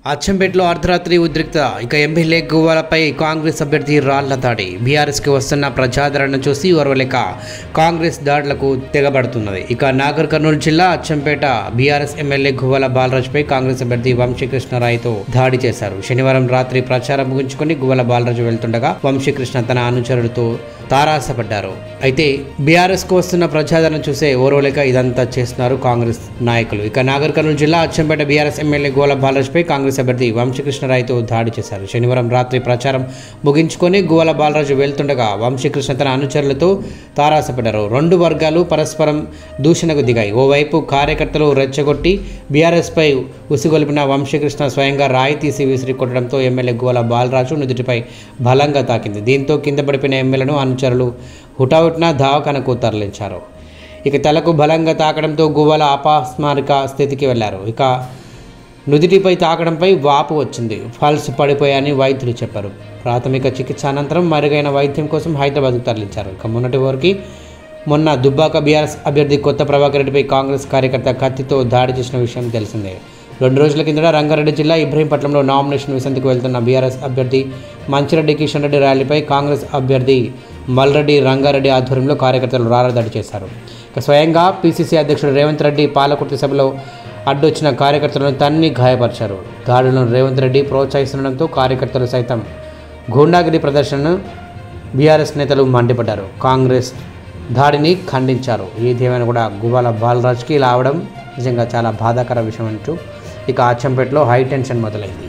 అచ్చంపేటలో అర్ధరాత్రి ఉద్రిక్త ఇక ఎమ్మెల్యే గువ్వాలపై కాంగ్రెస్ అభ్యర్థి రాళ్ల దాడి బీఆర్ఎస్కి వస్తున్న ప్రజాదరణ చూసి ఓర్వలేక కాంగ్రెస్ దాడులకు తెగబడుతున్నది ఇక నాగర్ కర్నూలు జిల్లా అచ్చంపేట బీఆర్ఎస్ ఎమ్మెల్యే గువ్వాల బాలరాజుపై కాంగ్రెస్ అభ్యర్థి వంశీకృష్ణరాయ్తో దాడి చేశారు శనివారం రాత్రి ప్రచారం ముగించుకొని గువ్వాల బాలరాజు వెళ్తుండగా వంశీకృష్ణ తన అనుచరులతో తారాసపడ్డారు అయితే బీఆర్ఎస్ కు వస్తున్న ప్రజాదరణ చూసే ఓర్వలేక ఇదంతా చేస్తున్నారు కాంగ్రెస్ నాయకులు ఇక నాగర్ కర్నూలు జిల్లా అచ్చంపేట బీఆర్ఎస్ ఎమ్మెల్యే గోల బాలరాజుపై కాంగ్రెస్ అభ్యర్థి వంశీకృష్ణరాయ్తో దాడి చేశారు శనివారం రాత్రి ప్రచారం ముగించుకొని గోల బాలరాజు వెళ్తుండగా వంశీకృష్ణ తన అనుచరులతో తారాసపడ్డారు రెండు వర్గాలు పరస్పరం దూషణకు దిగాయి ఓవైపు కార్యకర్తలు రెచ్చగొట్టి బీఆర్ఎస్పై ఉసిగొలిపిన వంశీకృష్ణ స్వయంగా రాయి తీసి విసిరి కొట్టడంతో ఎమ్మెల్యే గోల బాలరాజు నుదుటిపై బలంగా తాకింది దీంతో కింద పడిపోయిన ఎమ్మెల్యేను అనుచరులు హుటాహుటిన దవాఖానకు తరలించారు ఇక తలకు బలంగా తాకడంతో గువ్వల అపాస్మారిక స్థితికి వెళ్లారు ఇక నుదిటిపై తాకడంపై వాపు వచ్చింది ఫాల్స్ పడిపోయాయని వైద్యులు చెప్పారు ప్రాథమిక చికిత్స అనంతరం మరుగైన వైద్యం కోసం హైదరాబాద్కు తరలించారు ఇక మొన్నటి వరకు మొన్న దుబ్బాక బీఆర్ఎస్ అభ్యర్థి కొత్త ప్రభాకర్ రెడ్డిపై కాంగ్రెస్ కార్యకర్త కత్తితో దాడి చేసిన విషయం తెలిసిందే రెండు రోజుల కిందట రంగారెడ్డి జిల్లా ఇబ్రహీంపట్నంలో నామినేషన్ విసంతికి వెళ్తున్న బీఆర్ఎస్ అభ్యర్థి మంచిరెడ్డి కిషన్ రెడ్డి ర్యాలీపై కాంగ్రెస్ అభ్యర్థి మల్రెడ్డి రంగారెడ్డి ఆధ్వర్యంలో కార్యకర్తలు రారదాడి చేశారు ఇక స్వయంగా పీసీసీ అధ్యక్షుడు రేవంత్ రెడ్డి పాలకుర్తి సభలో అడ్డొచ్చిన కార్యకర్తలను తన్ని గాయపరిచారు దాడులను రేవంత్ రెడ్డి ప్రోత్సహిస్తుండడంతో కార్యకర్తలు సైతం గూండాగిరి ప్రదర్శనను బీఆర్ఎస్ నేతలు మండిపడ్డారు కాంగ్రెస్ దాడిని ఖండించారు ఏదేమైనా కూడా గువ్వాల బాలరాజ్కి ఇలా అవడం నిజంగా చాలా బాధాకర విషయం అంటూ ఇక అచ్చంపేటలో హై టెన్షన్ మొదలైంది